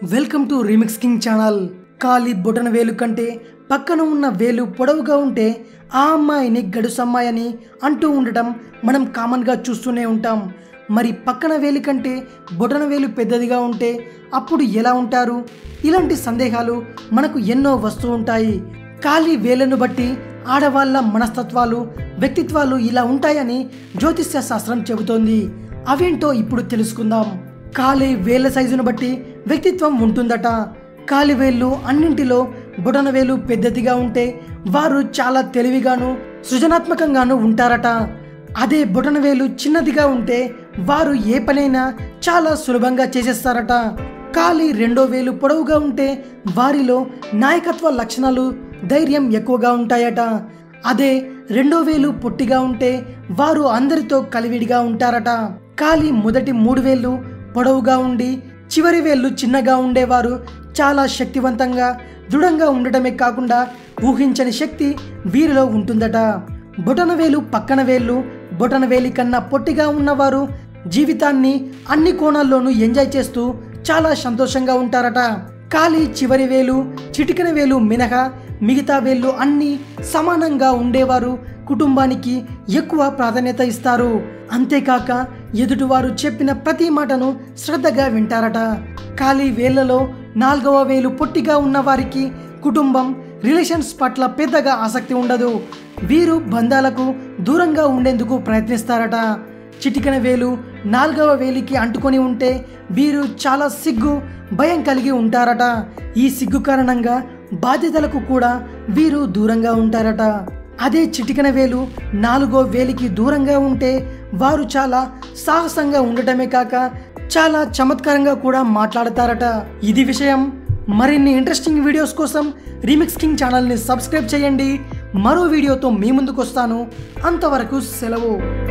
welcome to remix king channel కాలి బొటన వేలు కంటే పక్కన ఉన్న వేలు పొడవుగా ఉంటే ఆ అమ్మాయిని గడుసమ్మాయి అని అంటూ ఉండటం మనం కామన్గా చూస్తూనే ఉంటాం మరి పక్కన వేలి కంటే బొటన వేలు పెద్దదిగా ఉంటే అప్పుడు ఎలా ఉంటారు ఇలాంటి సందేహాలు మనకు ఎన్నో వస్తూ ఉంటాయి ఖాళీ వేలను బట్టి ఆడవాళ్ళ మనస్తత్వాలు వ్యక్తిత్వాలు ఇలా ఉంటాయని జ్యోతిష్య శాస్త్రం చెబుతోంది అవేంటో ఇప్పుడు తెలుసుకుందాం కాలి వేళ్ళ సైజును బట్టి వ్యక్తిత్వం ఉంటుందట కాలి వేళ్ళు అన్నింటిలో బొటన వేలు పెద్దదిగా ఉంటే వారు చాలా తెలివిగాను సృజనాత్మకంగాను ఉంటారట అదే బొటన వేలు చిన్నదిగా ఉంటే వారు ఏ పనైనా చాలా సులభంగా చేసేస్తారట కాలి రెండో వేలు పొడవుగా ఉంటే వారిలో నాయకత్వ లక్షణాలు ధైర్యం ఎక్కువగా ఉంటాయట అదే రెండో వేలు పొట్టిగా ఉంటే వారు అందరితో కలివిడిగా ఉంటారట కాలి మొదటి మూడు వేళ్ళు పొడవుగా ఉండి చివరి వేళ్ళు చిన్నగా ఉండేవారు చాలా శక్తివంతంగా దృఢంగా ఉండటమే కాకుండా ఊహించని శక్తి వీరిలో ఉంటుందట బొటన వేలు పక్కన వేళ్ళు బొటన వేలి కన్నా పొట్టిగా ఉన్నవారు జీవితాన్ని అన్ని కోణాల్లోనూ ఎంజాయ్ చేస్తూ చాలా సంతోషంగా ఉంటారట కాలి చివరి వేలు చిటికెన వేలు మినహా మిగతా వేళ్ళు అన్నీ సమానంగా ఉండేవారు కుటుంబానికి ఎక్కువ ప్రాధాన్యత ఇస్తారు అంతేకాక ఎదుటివారు చెప్పిన ప్రతి మాటను శ్రద్ధగా వింటారట ఖాళీ వేళ్లలో నాలుగవ వేలు పొట్టిగా ఉన్న వారికి కుటుంబం రిలేషన్స్ పట్ల పెద్దగా ఆసక్తి ఉండదు వీరు బంధాలకు దూరంగా ఉండేందుకు ప్రయత్నిస్తారట చిటికెన వేలు నాలుగవ వేలికి అంటుకొని ఉంటే వీరు చాలా సిగ్గు భయం కలిగి ఉంటారట ఈ సిగ్గు కారణంగా బాధ్యతలకు కూడా వీరు దూరంగా ఉంటారట అదే చిటికెన వేలు నాలుగో వేలికి దూరంగా ఉంటే వారు చాలా సాహసంగా ఉండటమే కాక చాలా చమత్కారంగా కూడా మాట్లాడతారట ఇది విషయం మరిన్ని ఇంట్రెస్టింగ్ వీడియోస్ కోసం రీమిక్స్ కింగ్ ఛానల్ని సబ్స్క్రైబ్ చేయండి మరో వీడియోతో మీ ముందుకు వస్తాను అంతవరకు సెలవు